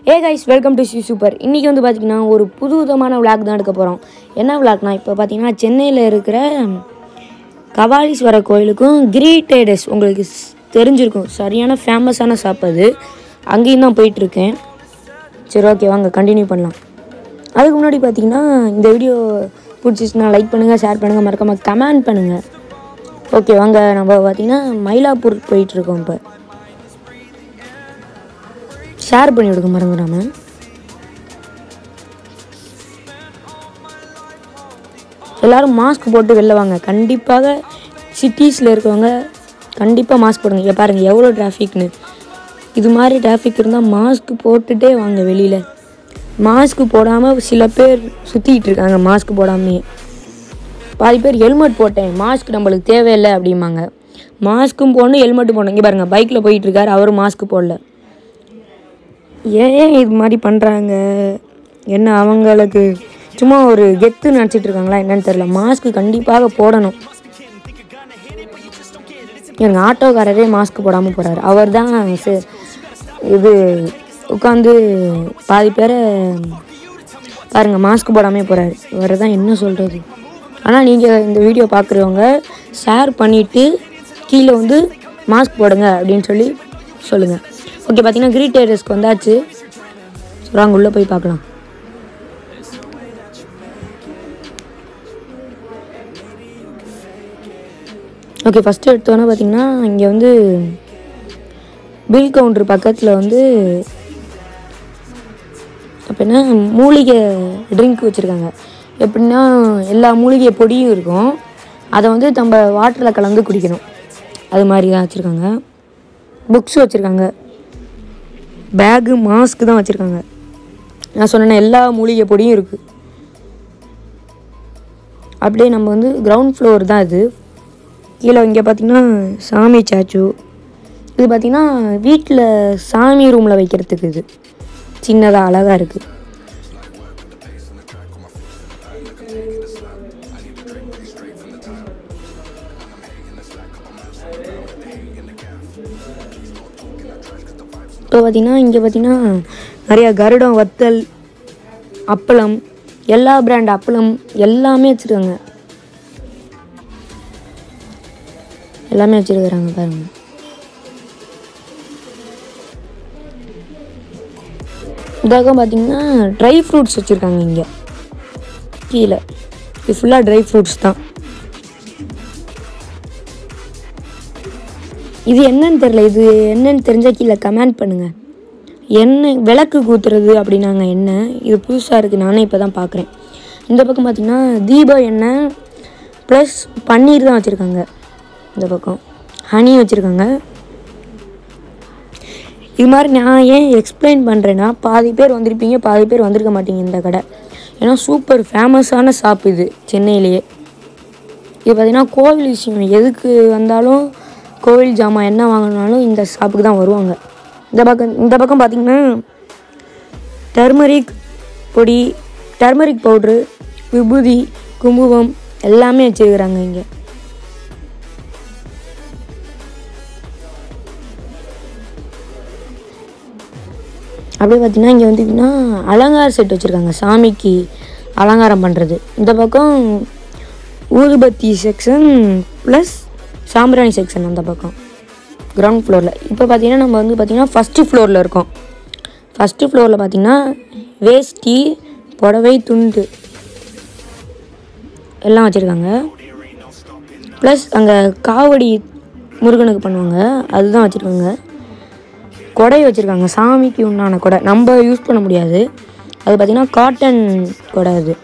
A guys welcome to C super இன்றைக்கி வந்து பார்த்திங்கன்னா ஒரு புது விதமான விளாக் தான் எடுக்க போகிறோம் என்ன விளாக்னா இப்போ பார்த்தீங்கன்னா சென்னையில் இருக்கிற கபாலீஸ்வரர் கோயிலுக்கும் கிரீட்டேடஸ் உங்களுக்கு ஸ்- தெரிஞ்சிருக்கும் சரியான ஃபேமஸான ஷாப் அது அங்கேயும் தான் போயிட்டுருக்கேன் சரி ஓகே வாங்க கண்டினியூ பண்ணலாம் அதுக்கு முன்னாடி பார்த்தீங்கன்னா இந்த வீடியோ பிடிச்சிச்சுன்னா லைக் பண்ணுங்கள் ஷேர் பண்ணுங்கள் மறக்காமல் கமெண்ட் பண்ணுங்கள் ஓகே வாங்க நம்ம பார்த்தீங்கன்னா மயிலாப்பூர் போயிட்டுருக்கோம் இப்போ ஷேர் பண்ணி விடுங்க மறந்துடாம எல்லாரும் மாஸ்க் போட்டு வெளில வாங்க கண்டிப்பாக சிட்டிஸில் இருக்கவங்க கண்டிப்பாக மாஸ்க் போடுங்க இங்கே பாருங்கள் எவ்வளோ டிராஃபிக்னு இது மாதிரி டிராஃபிக் இருந்தால் மாஸ்க் போட்டுட்டே வாங்க வெளியில் மாஸ்க் போடாமல் சில பேர் சுற்றிக்கிட்டு இருக்காங்க மாஸ்க் போடாமையே பாதி பேர் ஹெல்மெட் போட்டேன் மாஸ்க் நம்மளுக்கு தேவையில்லை அப்படிம்பாங்க மாஸ்க்கும் போடணும் ஹெல்மெட்டும் போடணும் இங்கே பாருங்கள் பைக்கில் போயிட்டு இருக்காரு அவரும் மாஸ்க் போடல ஏன் ஏன் இது மாதிரி பண்ணுறாங்க என்ன அவங்களுக்கு சும்மா ஒரு கெத்து நினச்சிட்டு இருக்காங்களா என்னன்னு தெரில மாஸ்க் கண்டிப்பாக போடணும் எங்கள் ஆட்டோக்காரரே மாஸ்க் போடாமல் போகிறாரு அவர் தான் இது உட்காந்து பாதி பேரை பாருங்கள் மாஸ்க் போடாமல் போகிறாரு இவர் தான் என்ன சொல்கிறது ஆனால் நீங்கள் இந்த வீடியோ பார்க்குறவங்க ஷேர் பண்ணிவிட்டு கீழே வந்து மாஸ்க் போடுங்க அப்படின்னு சொல்லி சொல்லுங்கள் ஓகே பார்த்தீங்கன்னா கிரீட் ஏரியஸ்க்கு வந்தாச்சு ஸோ அங்கே உள்ளே போய் பார்க்கலாம் ஓகே ஃபஸ்ட்டு எடுத்தோன்னே பார்த்தீங்கன்னா இங்கே வந்து பில் கவுண்டர் பக்கத்தில் வந்து அப்படின்னா மூலிகை ட்ரிங்க் வச்சுருக்காங்க எப்படின்னா எல்லா மூலிகை பொடியும் இருக்கும் அதை வந்து நம்ம வாட்டரில் கலந்து குடிக்கணும் அது மாதிரி தான் வச்சுருக்காங்க புக்ஸ் வச்சுருக்காங்க பேகு மாஸ்க் தான் வச்சுருக்காங்க நான் சொன்ன எல்லா மூலிகை பொடியும் இருக்குது அப்படியே நம்ம வந்து கிரவுண்ட் ஃப்ளோர் தான் இது கீழே இங்கே பார்த்தீங்கன்னா சாமி சாச்சு இது பார்த்தீங்கன்னா வீட்டில் சாமி ரூமில் வைக்கிறதுக்கு இது சின்னதாக அழகாக இருக்குது இப்போ பார்த்தீங்கன்னா இங்கே பார்த்தீங்கன்னா நிறையா கருடம் வத்தல் அப்பளம் எல்லா பிராண்ட் அப்பளம் எல்லாமே வச்சுருக்காங்க எல்லாமே வச்சுருக்குறாங்க பாருங்க இதாக பார்த்தீங்கன்னா ட்ரை ஃப்ரூட்ஸ் வச்சுருக்காங்க இங்கே கீழே இது ஃபுல்லாக ட்ரை ஃப்ரூட்ஸ் தான் இது என்னன்னு தெரில இது என்னன்னு தெரிஞ்சால் கீழே கமெண்ட் பண்ணுங்கள் என்ன விளக்கு கூத்துறது அப்படின்னாங்க என்ன இது புதுசாக இருக்குது நானே இப்போ தான் பார்க்குறேன் இந்த பக்கம் பார்த்திங்கன்னா தீப எண்ணெய் ப்ளஸ் பன்னீர் தான் வச்சுருக்காங்க இந்த பக்கம் ஹனி வச்சுருக்காங்க இது மாதிரி நான் ஏன் எக்ஸ்பிளைன் பண்ணுறேன்னா பாதி பேர் வந்திருப்பீங்க பாதி பேர் வந்திருக்க மாட்டீங்க இந்த கடை ஏன்னா சூப்பர் ஃபேமஸான ஷாப் இது சென்னையிலேயே இது பார்த்திங்கன்னா கோவில் விஷயம் எதுக்கு வந்தாலும் கோவில் ஜாமான் என்ன வாங்கினாலும் இந்த ஷாப்புக்கு தான் வருவாங்க இந்த பக்கம் இந்த பக்கம் பார்த்திங்கன்னா டர்மரிக் பொடி டர்மரிக் பவுட்ரு விபூதி குங்குமம் எல்லாமே வச்சுருக்குறாங்க இங்கே அப்படியே பார்த்தீங்கன்னா இங்கே வந்துக்கிங்கன்னா அலங்கார செட் வச்சுருக்காங்க சாமிக்கு அலங்காரம் பண்ணுறது இந்த பக்கம் ஊதுபத்தி செக்ஷன் ப்ளஸ் சாம்பிராணி செக்ஷன் அந்த பக்கம் கிரவுண்ட் ஃப்ளோரில் இப்போ பார்த்தீங்கன்னா நம்ம வந்து பார்த்திங்கன்னா ஃபஸ்ட்டு ஃப்ளோரில் இருக்கோம் ஃபஸ்ட்டு ஃப்ளோரில் பார்த்தீங்கன்னா வேஷ்டி புடவை துண்டு எல்லாம் வச்சுருக்காங்க ப்ளஸ் அங்கே காவடி முருகனுக்கு பண்ணுவாங்க அதுதான் வச்சுருக்காங்க கொடை வச்சுருக்காங்க சாமிக்கு உண்டான கொடை நம்ம யூஸ் பண்ண முடியாது அது பார்த்திங்கன்னா காட்டன் கொடை அது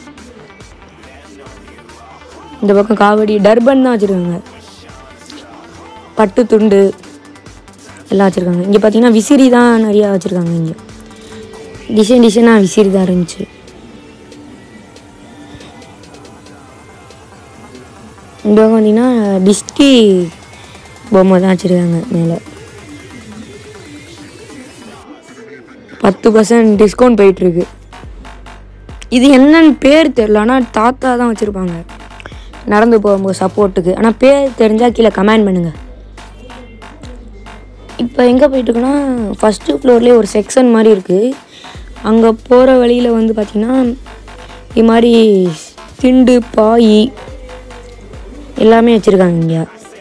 இந்த பக்கம் காவடி டர்பன் தான் வச்சுருக்காங்க பட்டு துண்டு எல்லாம் வச்சுருக்காங்க இங்கே பார்த்தீங்கன்னா விசிறி தான் நிறையா வச்சுருக்காங்க இங்கே டிசைன் டிசைனாக விசிறி தான் இருந்துச்சு இந்த பக்கம் பார்த்தீங்கன்னா டிஸ்கி பொம்மை தான் வச்சுருக்காங்க மேலே பத்து பர்சன்ட் டிஸ்கவுண்ட் போயிட்டுருக்கு இது என்னன்னு பேர் தெரில ஆனால் தாத்தா தான் வச்சுருப்பாங்க நடந்து போகும்போது சப்போர்ட்டுக்கு ஆனால் பேர் தெரிஞ்சால் கீழே கமெண்ட் பண்ணுங்கள் இப்போ எங்கே போயிட்டுருக்கோன்னா ஃபஸ்ட்டு ஃப்ளோர்லேயே ஒரு செக்ஷன் மாதிரி இருக்குது அங்கே போகிற வழியில் வந்து பார்த்திங்கன்னா இது மாதிரி திண்டு பாய் எல்லாமே வச்சுருக்காங்க இங்கே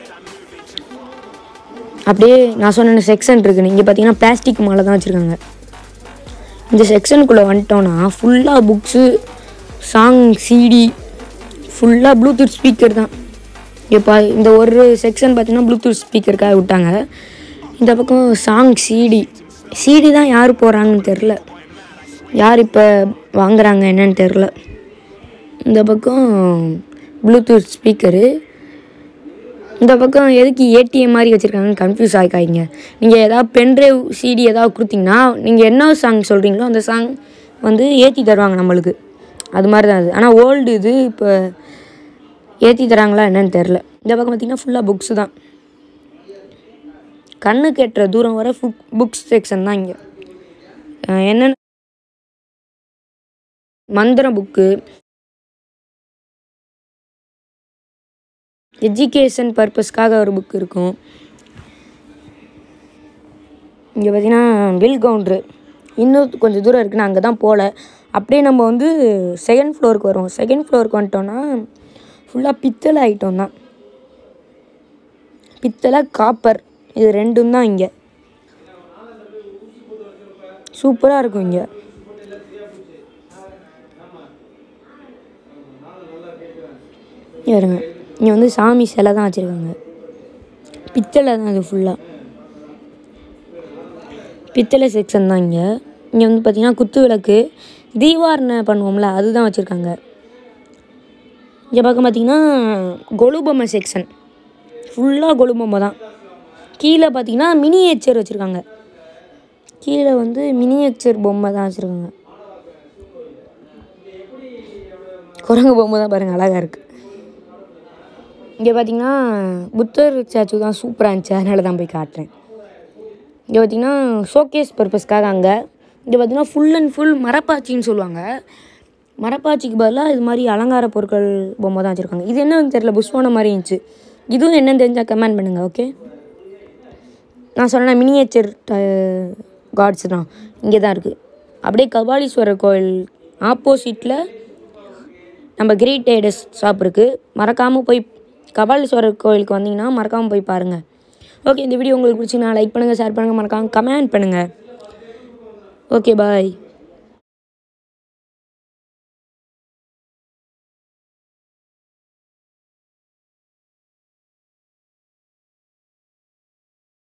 அப்படியே நான் சொன்ன செக்ஷன் இருக்குன்னு இங்கே பார்த்தீங்கன்னா பிளாஸ்டிக் மாலை தான் வச்சுருக்காங்க இந்த செக்ஷனுக்குள்ளே வந்துட்டோன்னா ஃபுல்லாக புக்ஸு சாங் சிடி ஃபுல்லாக ப்ளூடூத் ஸ்பீக்கர் தான் இப்போ இந்த ஒரு செக்ஷன் பார்த்தீங்கன்னா ப்ளூடூத் ஸ்பீக்கருக்காக விட்டாங்க இந்த பக்கம் சாங் சிடி சிடி தான் யார் போடுறாங்கன்னு தெரில யார் இப்போ வாங்குறாங்க என்னன்னு தெரில இந்த பக்கம் ப்ளூடூத் ஸ்பீக்கரு இந்த பக்கம் எதுக்கு ஏடிஎம் மாதிரி வச்சுருக்காங்கன்னு கன்ஃபியூஸ் ஆகிக்காய்ங்க நீங்கள் ஏதாவது பென்ட்ரைவ் சிடி ஏதாவது கொடுத்தீங்கன்னா நீங்கள் என்ன சாங் சொல்கிறீங்களோ அந்த சாங் வந்து ஏற்றி தருவாங்க நம்மளுக்கு அது மாதிரி தான் அது ஆனால் ஓல்டு இது இப்போ ஏற்றி தராங்களா என்னன்னு தெரில இந்த பக்கம் பார்த்தீங்கன்னா ஃபுல்லாக புக்ஸு தான் கண்ணு கெட்டுற தூரம் வர ஃபுக் புக்ஸ் செக்ஷன் தான் இங்கே என்னென்ன மந்திரம் புக்கு எஜுகேஷன் பர்பஸ்க்காக ஒரு புக் இருக்கும் இங்கே பார்த்தீங்கன்னா வில் கவுண்ட்ரு இன்னும் கொஞ்சம் தூரம் இருக்குன்னு அங்கே தான் போகல அப்படியே நம்ம வந்து செகண்ட் ஃப்ளோருக்கு வரோம் செகண்ட் ஃப்ளோருக்கு வந்துட்டோன்னா ஃபுல்லாக பித்தளை ஐட்டம் தான் பித்தளை காப்பர் இது ரெண்டும் தான் இங்கே சூப்பராக இருக்கும் இங்கே இங்க பாருங்க இங்கே வந்து சாமி சிலை தான் வச்சுருக்காங்க பித்தளை தான் இது ஃபுல்லாக பித்தளை செக்ஷன் தான் இங்கே இங்கே வந்து பார்த்திங்கன்னா குத்து விளக்கு தீவாரணை பண்ணுவோம்ல அதுதான் வச்சுருக்காங்க இங்கே பார்க்க பார்த்தீங்கன்னா கொலு பொம்மை செக்ஷன் ஃபுல்லாக கொலு பொம்மை தான் கீழே பார்த்தீங்கன்னா மினியேச்சர் வச்சுருக்காங்க கீழே வந்து மினியேச்சர் பொம்மை தான் வச்சுருக்காங்க குரங்கு பொம்மை தான் பாருங்கள் அழகாக இருக்குது இங்கே பார்த்தீங்கன்னா புத்தர் ஸ்டாச்சு தான் சூப்பராக இருந்துச்சு அதனால தான் போய் காட்டுறேன் இங்கே பார்த்தீங்கன்னா ஷோகேஸ் பர்பஸ்க்காக அங்கே இங்கே பார்த்தீங்கன்னா ஃபுல் அண்ட் ஃபுல் மரப்பாச்சின்னு சொல்லுவாங்க மரப்பாச்சிக்கு பதிலாக இது மாதிரி அலங்கார பொருட்கள் பொம்மை தான் வச்சுருக்காங்க இது என்னன்னு தெரில புஷ்வான மாதிரி இருந்துச்சு இதுவும் என்னன்னு தெரிஞ்சால் கமெண்ட் பண்ணுங்கள் ஓகே நான் சொன்ன மினியேச்சர் காட்ஸ் தான் இங்கே தான் இருக்குது அப்படியே கபாலீஸ்வரர் கோயில் ஆப்போசிட்டில் நம்ம கிரீட் டைடஸ் ஷாப் இருக்குது மறக்காமல் போய் கபாலீஸ்வரர் கோயிலுக்கு வந்தீங்கன்னா மறக்காமல் போய் பாருங்கள் ஓகே இந்த வீடியோ உங்களுக்கு பிடிச்சிங்கன்னா லைக் பண்ணுங்கள் ஷேர் பண்ணுங்கள் மறக்காமல் கமெண்ட் பண்ணுங்கள் ஓகே பாய்